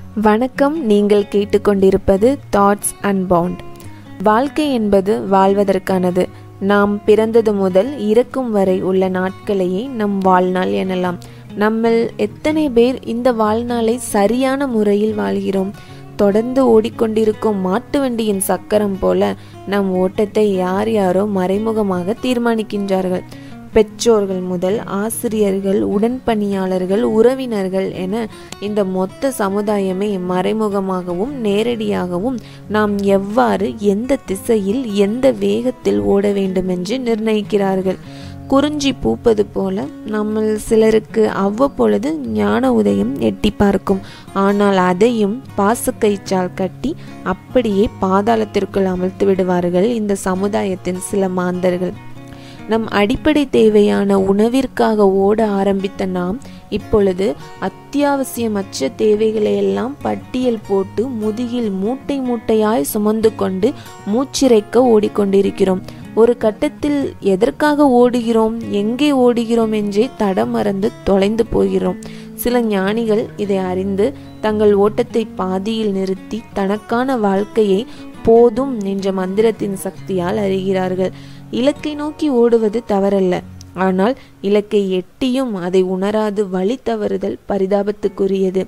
வணக்கம் நீங்கள் கேட்டுக்கொண்டிருப்பது தாட்ஸ் அன்பவுண்ட் வாழ்க்கை என்பது வாழ்வதற்கானது நாம் பிறந்தது முதல் இறக்கும் வரை உள்ள நாட்களையே நம் வாழ்நாள் எனலாம் நம்மில் எத்தனை பேர் இந்த வாழ்நாளை சரியான முறையில் வாழ்கிறோம் தொடர்ந்து ஓடிக்கொண்டிருக்கும் மாட்டு வண்டியின் சக்கரம் போல நம் ஓட்டத்தை யார் யாரோ மறைமுகமாக தீர்மானிக்கின்றார்கள் பெற்றோர்கள் முதல் ஆசிரியர்கள் உடன்பணியாளர்கள் உறவினர்கள் என இந்த மொத்த சமுதாயமே மறைமுகமாகவும் நேரடியாகவும் நாம் எவ்வாறு எந்த திசையில் எந்த வேகத்தில் ஓட வேண்டுமென்று நிர்ணயிக்கிறார்கள் குறிஞ்சி பூப்பது போல நம்மில் சிலருக்கு அவ்வப்பொழுது ஞான உதயம் எட்டி பார்க்கும் ஆனால் அதையும் பாசக்கயிற்றால் கட்டி அப்படியே பாதாளத்திற்குள் அமர்த்து விடுவார்கள் இந்த சமுதாயத்தின் சில மாந்தர்கள் நம் அடிப்படை தேவையான உணவிற்காக ஓட ஆரம்பித்த நாம் இப்பொழுது அத்தியாவசியமற்ற தேவைகளை எல்லாம் பட்டியல் போட்டு முதுகில் மூட்டை மூட்டையாய் சுமந்து கொண்டு மூச்சிறைக்க ஓடிக்கொண்டிருக்கிறோம் ஒரு கட்டத்தில் எதற்காக ஓடுகிறோம் எங்கே ஓடுகிறோம் என்றே தடமறந்து தொலைந்து போகிறோம் சில ஞானிகள் இதை அறிந்து தங்கள் ஓட்டத்தை பாதியில் நிறுத்தி தனக்கான வாழ்க்கையை போதும் என்ற மந்திரத்தின் சக்தியால் அறிகிறார்கள் இலக்கை நோக்கி ஓடுவது தவறல்ல ஆனால் இலக்கை எட்டியும் அதை உணராது வழி தவறுதல் பரிதாபத்துக்குரியது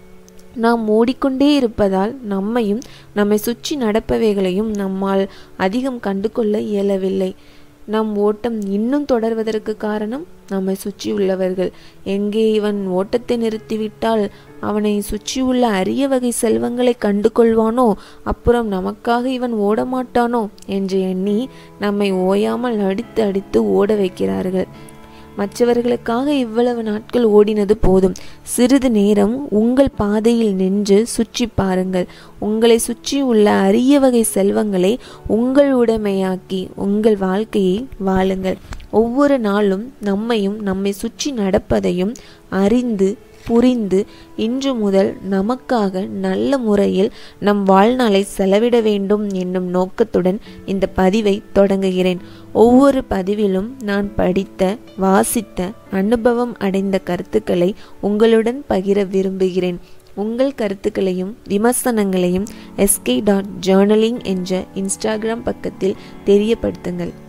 நாம் ஓடிக்கொண்டே இருப்பதால் நம்மையும் நம்மை சுற்றி நடப்பவைகளையும் நம்மால் அதிகம் கண்டு கொள்ள இயலவில்லை நம் ஓட்டம் இன்னும் தொடர்வதற்கு காரணம் நம்மை சுற்றியுள்ளவர்கள் எங்கே இவன் ஓட்டத்தை நிறுத்திவிட்டால் அவனை சுற்றியுள்ள அரிய வகை செல்வங்களை கண்டு கொள்வானோ அப்புறம் நமக்காக இவன் ஓடமாட்டானோ என்று எண்ணி நம்மை ஓயாமல் அடித்து அடித்து ஓட வைக்கிறார்கள் மற்றவர்களுக்காக இவ்வளவு நாட்கள் ஓடினது போதும் சிறிது நேரம் உங்கள் பாதையில் நின்று சுற்றி பாருங்கள் உங்களை சுற்றி உள்ள அரிய வகை செல்வங்களை உங்கள் உடைமையாக்கி உங்கள் வாழ்க்கையை வாழுங்கள் ஒவ்வொரு நாளும் நம்மையும் நம்மை சுற்றி நடப்பதையும் அறிந்து புரிந்து இன்று முதல் நமக்காக நல்ல முறையில் நம் வாழ்நாளை செலவிட வேண்டும் என்னும் நோக்கத்துடன் இந்த பதிவை தொடங்குகிறேன் ஒவ்வொரு பதிவிலும் நான் படித்த வாசித்த அனுபவம் அடைந்த கருத்துக்களை உங்களுடன் பகிர விரும்புகிறேன் உங்கள் கருத்துக்களையும் விமர்சனங்களையும் எஸ்கே டாட் ஜேர்னலிங் என்ற இன்ஸ்டாகிராம் பக்கத்தில் தெரியப்படுத்துங்கள்